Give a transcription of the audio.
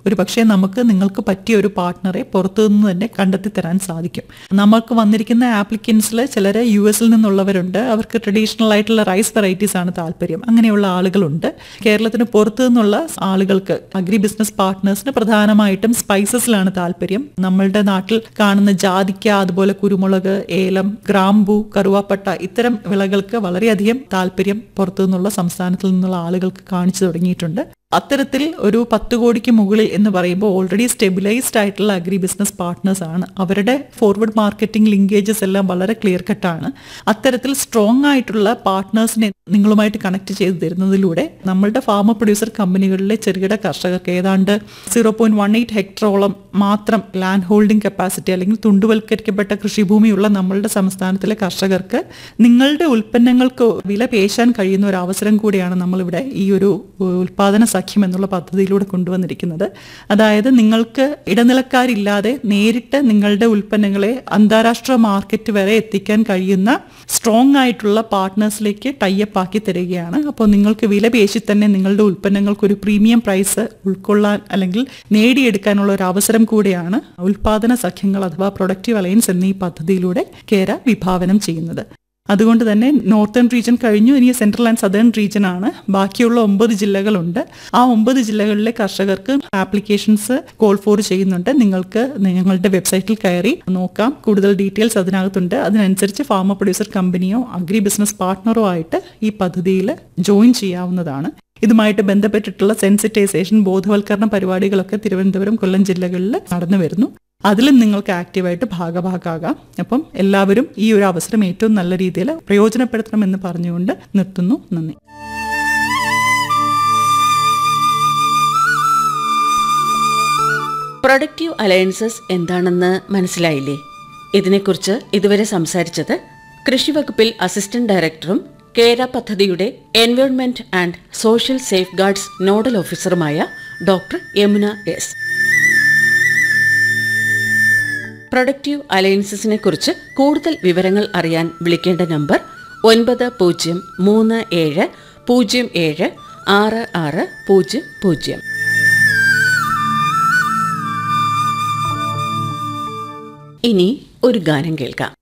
ഒരു പക്ഷേ നമുക്ക് നിങ്ങൾക്ക് പറ്റിയ ഒരു പാർട്ട്ണറെ പുറത്തു നിന്ന് തന്നെ കണ്ടെത്തി തരാൻ സാധിക്കും നമുക്ക് വന്നിരിക്കുന്ന ആപ്ലിക്കൻസിൽ ചിലർ യു എസിൽ നിന്നുള്ളവരുണ്ട് അവർക്ക് ട്രഡീഷണൽ ആയിട്ടുള്ള റൈസ് വെറൈറ്റീസ് ആണ് താല്പര്യം അങ്ങനെയുള്ള ആളുകളുണ്ട് കേരളത്തിന് പുറത്തു നിന്നുള്ള ആളുകൾക്ക് അഗ്രി ബിസിനസ് പാർട്ട്നേഴ്സിന് പ്രധാനമായിട്ടും സ്പൈസസിലാണ് താല്പര്യം നമ്മളുടെ നാട്ടിൽ കാണുന്ന ജാതിക്ക അതുപോലെ കുരുമുളക് ഏലം ഗ്രാമ്പു കറുവാപ്പട്ട ഇത്തരം വിളകൾക്ക് വളരെയധികം താല്പര്യം പുറത്തു നിന്നുള്ള സംസ്ഥാനത്തിൽ നിന്നുള്ള ആളുകൾക്ക് കാണിച്ചു തുടങ്ങിയിട്ടുണ്ട് അത്തരത്തിൽ ഒരു പത്ത് കോടിക്ക് മുകളിൽ എന്ന് പറയുമ്പോൾ ഓൾറെഡി സ്റ്റെബിലൈസ്ഡ് ആയിട്ടുള്ള അഗ്രി ബിസിനസ് പാർട്ട്നേഴ്സ് ആണ് അവരുടെ ഫോർവേഡ് മാർക്കറ്റിംഗ് ലിങ്കേജസ് എല്ലാം വളരെ ക്ലിയർ കട്ടാണ് അത്തരത്തിൽ സ്ട്രോങ് ആയിട്ടുള്ള പാർട്ട്നേഴ്സിനെ നിങ്ങളുമായിട്ട് കണക്ട് ചെയ്ത് തരുന്നതിലൂടെ നമ്മളുടെ ഫാമർ പ്രൊഡ്യൂസർ കമ്പനികളിലെ ചെറുകിട കർഷകർക്ക് ഏതാണ്ട് സീറോ പോയിന്റ് വൺ എയ്റ്റ് ഹെക്ടറോളം മാത്രം ലാൻഡ് ഹോൾഡിംഗ് കപ്പാസിറ്റി അല്ലെങ്കിൽ തുണ്ടുവൽക്കരിക്കപ്പെട്ട കൃഷിഭൂമിയുള്ള നമ്മളുടെ സംസ്ഥാനത്തിലെ കർഷകർക്ക് നിങ്ങളുടെ ഉൽപ്പന്നങ്ങൾക്ക് വില പേശാൻ കഴിയുന്ന ഒരു അവസരം കൂടിയാണ് നമ്മളിവിടെ ഈ ഒരു ഉൽപാദന സഖ്യം എന്നുള്ള പദ്ധതിയിലൂടെ കൊണ്ടുവന്നിരിക്കുന്നത് അതായത് നിങ്ങൾക്ക് ഇടനിലക്കാരില്ലാതെ നേരിട്ട് നിങ്ങളുടെ ഉൽപ്പന്നങ്ങളെ അന്താരാഷ്ട്ര മാർക്കറ്റ് വരെ എത്തിക്കാൻ കഴിയുന്ന സ്ട്രോങ് ആയിട്ടുള്ള പാർട്ട്നേഴ്സിലേക്ക് ടൈപ്പ് ആക്കി തരികയാണ് അപ്പോൾ നിങ്ങൾക്ക് വില പേശി തന്നെ നിങ്ങളുടെ ഉൽപ്പന്നങ്ങൾക്ക് ഒരു പ്രീമിയം പ്രൈസ് ഉൾക്കൊള്ളാൻ അല്ലെങ്കിൽ നേടിയെടുക്കാനുള്ള ഒരു അവസരം കൂടിയാണ് ഉൽപാദന സഖ്യങ്ങൾ അഥവാ പ്രൊഡക്റ്റീവ് അലയൻസ് എന്നീ പദ്ധതിയിലൂടെ കേര വിഭാവനം ചെയ്യുന്നത് അതുകൊണ്ട് തന്നെ നോർത്തേൺ റീജിയൻ കഴിഞ്ഞു ഇനി സെൻട്രൽ ആൻഡ് സദേൺ റീജിയൻ ആണ് ബാക്കിയുള്ള ഒമ്പത് ജില്ലകളുണ്ട് ആ ഒമ്പത് ജില്ലകളിലെ കർഷകർക്ക് ആപ്ലിക്കേഷൻസ് കോൾ ഫോർ ചെയ്യുന്നുണ്ട് നിങ്ങൾക്ക് ഞങ്ങളുടെ വെബ്സൈറ്റിൽ കയറി നോക്കാം കൂടുതൽ ഡീറ്റെയിൽസ് അതിനകത്തുണ്ട് അതിനനുസരിച്ച് ഫാമർ പ്രൊഡ്യൂസർ കമ്പനിയോ അഗ്രി ബിസിനസ് പാർട്ട്ണറോ ആയിട്ട് ഈ പദ്ധതിയിൽ ജോയിൻ ചെയ്യാവുന്നതാണ് ഇതുമായിട്ട് ബന്ധപ്പെട്ടിട്ടുള്ള സെൻസിറ്റൈസേഷൻ ബോധവൽക്കരണ പരിപാടികളൊക്കെ തിരുവനന്തപുരം കൊല്ലം ജില്ലകളിൽ നടന്നു വരുന്നു അതിലും നിങ്ങൾക്ക് ആക്റ്റീവായിട്ട് ഭാഗഭാഗാകാം അപ്പം എല്ലാവരും ഈ ഒരു അവസരം ഏറ്റവും നല്ല രീതിയിൽ പ്രയോജനപ്പെടുത്തണമെന്ന് പറഞ്ഞുകൊണ്ട് നിർത്തുന്നു നന്ദി പ്രൊഡക്റ്റീവ് അലയൻസസ് എന്താണെന്ന് മനസ്സിലായില്ലേ ഇതിനെക്കുറിച്ച് ഇതുവരെ സംസാരിച്ചത് കൃഷിവകുപ്പിൽ അസിസ്റ്റന്റ് ഡയറക്ടറും കേര പദ്ധതിയുടെ environment and social safeguards nodal ഓഫീസറുമായ ഡോക്ടർ യമുന എസ് പ്രൊഡക്റ്റീവ് അലയൻസസിനെ കുറിച്ച് കൂടുതൽ വിവരങ്ങൾ അറിയാൻ വിളിക്കേണ്ട നമ്പർ ഒൻപത് പൂജ്യം മൂന്ന് ഏഴ് പൂജ്യം ഏഴ് ആറ് ആറ് പൂജ്യം പൂജ്യം ഇനി ഒരു ഗാനം കേൾക്കാം